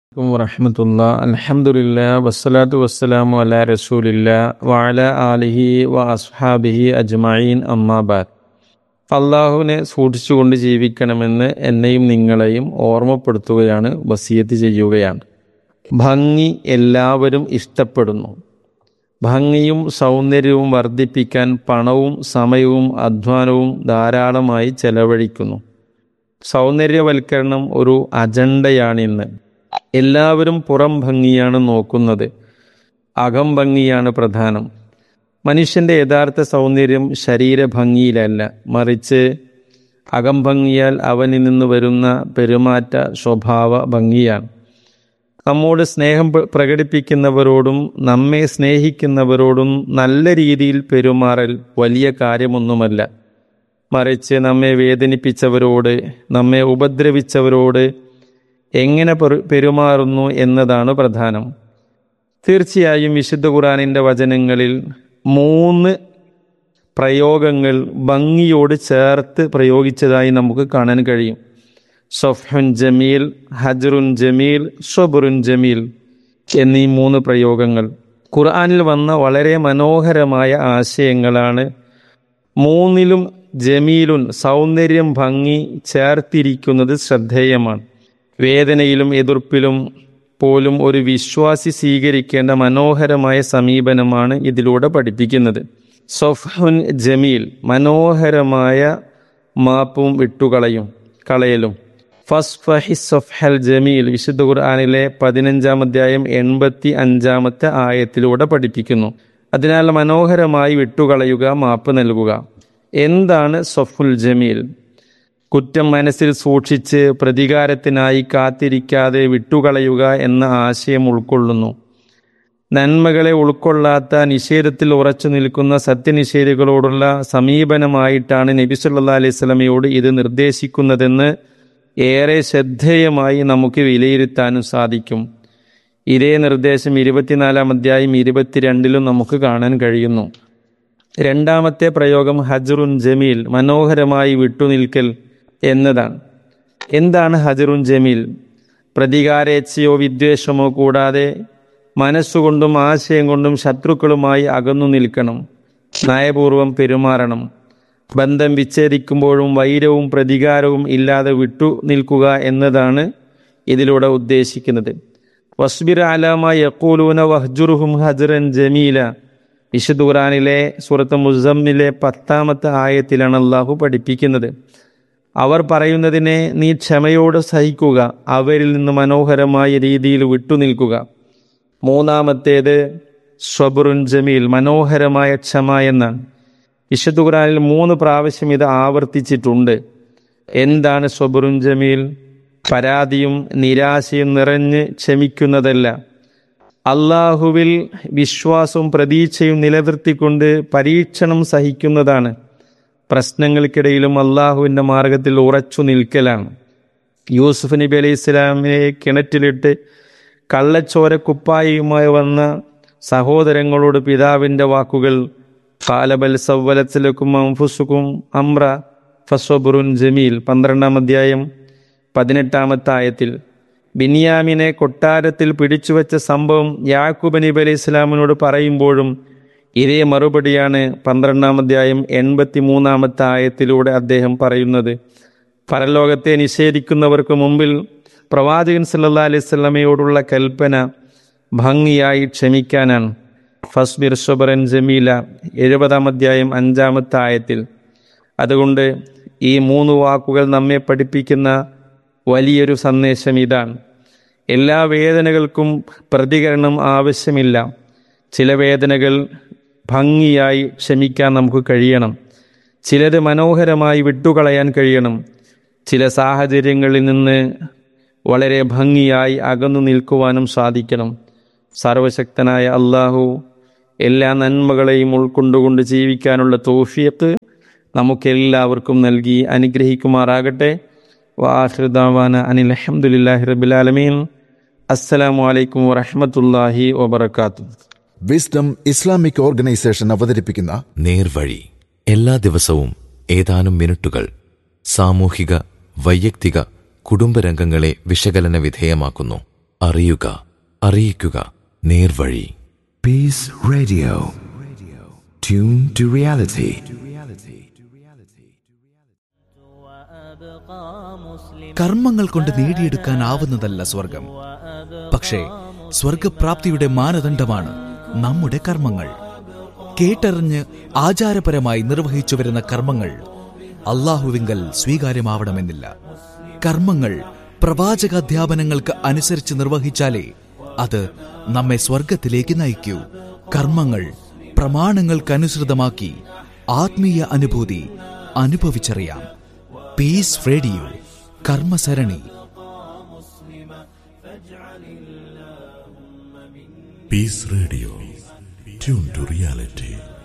അലൈക്കും വറഹമത്തുള്ള അലഹമുല്ല വസ്സലാത്തു വസ്സലാമു അല റസൂലില്ല വഅല ആലിഹി വ അസ്ഹാബിഹി അജ്മഈൻ അമ്മാബാദ് അള്ളാഹുവിനെ സൂക്ഷിച്ചുകൊണ്ട് ജീവിക്കണമെന്ന് എന്നെയും നിങ്ങളെയും ഓർമ്മപ്പെടുത്തുകയാണ് വസീയത്ത് ചെയ്യുകയാണ് ഭംഗി എല്ലാവരും ഇഷ്ടപ്പെടുന്നു ഭംഗിയും സൗന്ദര്യവും വർദ്ധിപ്പിക്കാൻ പണവും സമയവും അധ്വാനവും ധാരാളമായി ചെലവഴിക്കുന്നു സൗന്ദര്യവൽക്കരണം ഒരു അജണ്ടയാണിന്ന് എല്ലാവരും പുറം ഭംഗിയാണ് നോക്കുന്നത് അകം ഭംഗിയാണ് പ്രധാനം മനുഷ്യന്റെ യഥാർത്ഥ സൗന്ദര്യം ശരീരഭംഗിയിലല്ല മറിച്ച് അകം ഭംഗിയാൽ അവനിൽ നിന്ന് വരുന്ന പെരുമാറ്റ സ്വഭാവ ഭംഗിയാണ് നമ്മോട് സ്നേഹം പ്ര- പ്രകടിപ്പിക്കുന്നവരോടും നമ്മെ സ്നേഹിക്കുന്നവരോടും നല്ല രീതിയിൽ പെരുമാറൽ വലിയ കാര്യമൊന്നുമല്ല മറിച്ച് നമ്മെ വേദനിപ്പിച്ചവരോട് നമ്മെ ഉപദ്രവിച്ചവരോട് എങ്ങനെ പെരു- പെരുമാറുന്നു എന്നതാണ് പ്രധാനം തീർച്ചയായും വിശുദ്ധ ഖുറാനിൻ്റെ വചനങ്ങളിൽ മൂന്ന് പ്രയോഗങ്ങൾ ഭംഗിയോട് ചേർത്ത് പ്രയോഗിച്ചതായി നമുക്ക് കാണാൻ കഴിയും സൊഫ്ഹുൻ ജമീൽ ഹജറുൻ ജമീൽ ഷൊബുറുൻ ജമീൽ എന്നീ മൂന്ന് പ്രയോഗങ്ങൾ ഖുർആനിൽ വന്ന വളരെ മനോഹരമായ ആശയങ്ങളാണ് മൂന്നിലും ജമീലുൻ സൗന്ദര്യം ഭംഗി ചേർത്തിരിക്കുന്നത് ശ്രദ്ധേയമാണ് വേദനയിലും എതിർപ്പിലും പോലും ഒരു വിശ്വാസി സ്വീകരിക്കേണ്ട മനോഹരമായ സമീപനമാണ് ഇതിലൂടെ പഠിപ്പിക്കുന്നത് സൊഫ്ഹുൻ ജമീൽ മനോഹരമായ മാപ്പും വിട്ടുകളയും കളയലും ഫസ്ഫഹി സൊഫ്ഹൽ ജമീൽ വിശുദ്ധ ഖുർആാനിലെ പതിനഞ്ചാം അധ്യായം എൺപത്തി അഞ്ചാമത്തെ ആയത്തിലൂടെ പഠിപ്പിക്കുന്നു അതിനാൽ മനോഹരമായി വിട്ടുകളയുക മാപ്പ് നൽകുക എന്താണ് സൊഫുൽ ജമീൽ കുറ്റം മനസ്സിൽ സൂക്ഷിച്ച് പ്രതികാരത്തിനായി കാത്തിരിക്കാതെ വിട്ടുകളയുക എന്ന ആശയം ഉൾക്കൊള്ളുന്നു നന്മകളെ ഉൾക്കൊള്ളാത്ത നിഷേധത്തിൽ ഉറച്ചു നിൽക്കുന്ന സത്യനിഷേധികളോടുള്ള സമീപനമായിട്ടാണ് നബി സല്ലാ അലൈഹി സ്വലമയോട് ഇത് നിർദ്ദേശിക്കുന്നതെന്ന് ഏറെ ശ്രദ്ധേയമായി നമുക്ക് വിലയിരുത്താനും സാധിക്കും ഇതേ നിർദ്ദേശം ഇരുപത്തിനാലാം അധ്യായം ഇരുപത്തിരണ്ടിലും നമുക്ക് കാണാൻ കഴിയുന്നു രണ്ടാമത്തെ പ്രയോഗം ഹജറുൻ ജമീൽ മനോഹരമായി വിട്ടുനിൽക്കൽ എന്നതാണ് എന്താണ് ഹജറുൻ ജമീൽ പ്രതികാരേച്ഛയോ വിദ്വേഷമോ കൂടാതെ മനസ്സുകൊണ്ടും ആശയം കൊണ്ടും ശത്രുക്കളുമായി അകന്നു നിൽക്കണം നയപൂർവം പെരുമാറണം ബന്ധം വിച്ഛേദിക്കുമ്പോഴും വൈരവും പ്രതികാരവും ഇല്ലാതെ വിട്ടു നിൽക്കുക എന്നതാണ് ഇതിലൂടെ ഉദ്ദേശിക്കുന്നത് വസ്ബിർ അലാമ യക്കൂലൂന വഹ്ജുറുഹും ഹജറൻ ജമീല വിശുദ്ധ ഖുറാനിലെ സൂറത്ത് മുസമ്മിലെ പത്താമത്തെ ആയത്തിലാണ് അള്ളാഹു പഠിപ്പിക്കുന്നത് അവർ പറയുന്നതിനെ നീ ക്ഷമയോട് സഹിക്കുക അവരിൽ നിന്ന് മനോഹരമായ രീതിയിൽ വിട്ടുനിൽക്കുക മൂന്നാമത്തേത് സ്വബുറുൻ ജമീൽ മനോഹരമായ ക്ഷമ എന്നാണ് വിശുദ്ധ ഖുറാനിൽ മൂന്ന് പ്രാവശ്യം ഇത് ആവർത്തിച്ചിട്ടുണ്ട് എന്താണ് സ്വബുറുൻ ജമീൽ പരാതിയും നിരാശയും നിറഞ്ഞ് ക്ഷമിക്കുന്നതല്ല അള്ളാഹുവിൽ വിശ്വാസവും പ്രതീക്ഷയും നിലനിർത്തിക്കൊണ്ട് പരീക്ഷണം സഹിക്കുന്നതാണ് പ്രശ്നങ്ങൾക്കിടയിലും അള്ളാഹുവിൻ്റെ മാർഗത്തിൽ ഉറച്ചു നിൽക്കലാണ് യൂസുഫ് നബി അലൈഹി ഇസ്ലാമിനെ കിണറ്റിലിട്ട് കള്ളച്ചോര കുപ്പായിയുമായി വന്ന സഹോദരങ്ങളോട് പിതാവിൻ്റെ വാക്കുകൾ കാലബൽ സവ്വലത്തിലക്കും അംഫുസുക്കും അമ്ര ഫസ്വബുറുൻ ജമീൽ പന്ത്രണ്ടാം അധ്യായം പതിനെട്ടാമത്തെ ആയത്തിൽ ബിനിയാമിനെ കൊട്ടാരത്തിൽ പിടിച്ചുവെച്ച സംഭവം യാക്കൂബ് നബി അലൈഹി ഇസ്ലാമിനോട് പറയുമ്പോഴും ഇതേ മറുപടിയാണ് പന്ത്രണ്ടാം അധ്യായം എൺപത്തി മൂന്നാമത്തെ ആയത്തിലൂടെ അദ്ദേഹം പറയുന്നത് പരലോകത്തെ നിഷേധിക്കുന്നവർക്ക് മുമ്പിൽ പ്രവാചകൻ സല്ലാ അലൈഹി സ്വലമയോടുള്ള കൽപ്പന ഭംഗിയായി ക്ഷമിക്കാനാണ് ഫസ്ബിർ ഷബറൻ ജമീല എഴുപതാം അധ്യായം അഞ്ചാമത്തെ ആയത്തിൽ അതുകൊണ്ട് ഈ മൂന്ന് വാക്കുകൾ നമ്മെ പഠിപ്പിക്കുന്ന വലിയൊരു സന്ദേശം ഇതാണ് എല്ലാ വേദനകൾക്കും പ്രതികരണം ആവശ്യമില്ല ചില വേദനകൾ ഭംഗിയായി ക്ഷമിക്കാൻ നമുക്ക് കഴിയണം ചിലത് മനോഹരമായി വിട്ടുകളയാൻ കഴിയണം ചില സാഹചര്യങ്ങളിൽ നിന്ന് വളരെ ഭംഗിയായി അകന്നു നിൽക്കുവാനും സാധിക്കണം സർവശക്തനായ അള്ളാഹു എല്ലാ നന്മകളെയും ഉൾക്കൊണ്ടുകൊണ്ട് ജീവിക്കാനുള്ള തോഫിയത്ത് നമുക്കെല്ലാവർക്കും നൽകി അനുഗ്രഹിക്കുമാറാകട്ടെ വാഹൃദാവാന അനിൽ അഹമ്മദില്ലാഹി റബിലാലമീൻ അസ്സലാമു അലൈക്കും വറഹമത്തല്ലാഹി വബർക്കാത്തു വിസ്ഡം ഇസ്ലാമിക് ഓർഗനൈസേഷൻ അവതരിപ്പിക്കുന്ന നേർവഴി എല്ലാ ദിവസവും ഏതാനും മിനിറ്റുകൾ സാമൂഹിക വൈയക്തിക കുടുംബരംഗങ്ങളെ വിശകലന വിധേയമാക്കുന്നു അറിയുക അറിയിക്കുക നേർവഴി Peace Radio. Tune to reality. കർമ്മങ്ങൾ കൊണ്ട് നേടിയെടുക്കാനാവുന്നതല്ല സ്വർഗം പക്ഷേ സ്വർഗപ്രാപ്തിയുടെ മാനദണ്ഡമാണ് നമ്മുടെ കർമ്മങ്ങൾ കേട്ടറിഞ്ഞ് ആചാരപരമായി നിർവഹിച്ചു വരുന്ന കർമ്മങ്ങൾ അള്ളാഹുവിങ്കൽ സ്വീകാര്യമാവണമെന്നില്ല കർമ്മങ്ങൾ പ്രവാചകാധ്യാപനങ്ങൾക്ക് അനുസരിച്ച് നിർവഹിച്ചാലേ അത് നമ്മെ സ്വർഗത്തിലേക്ക് നയിക്കൂ കർമ്മങ്ങൾ പ്രമാണങ്ങൾക്കനുസൃതമാക്കി ആത്മീയ അനുഭൂതി അനുഭവിച്ചറിയാം പീസ് റേഡിയോ കർമ്മസരണി Peace Radio. Tune to reality.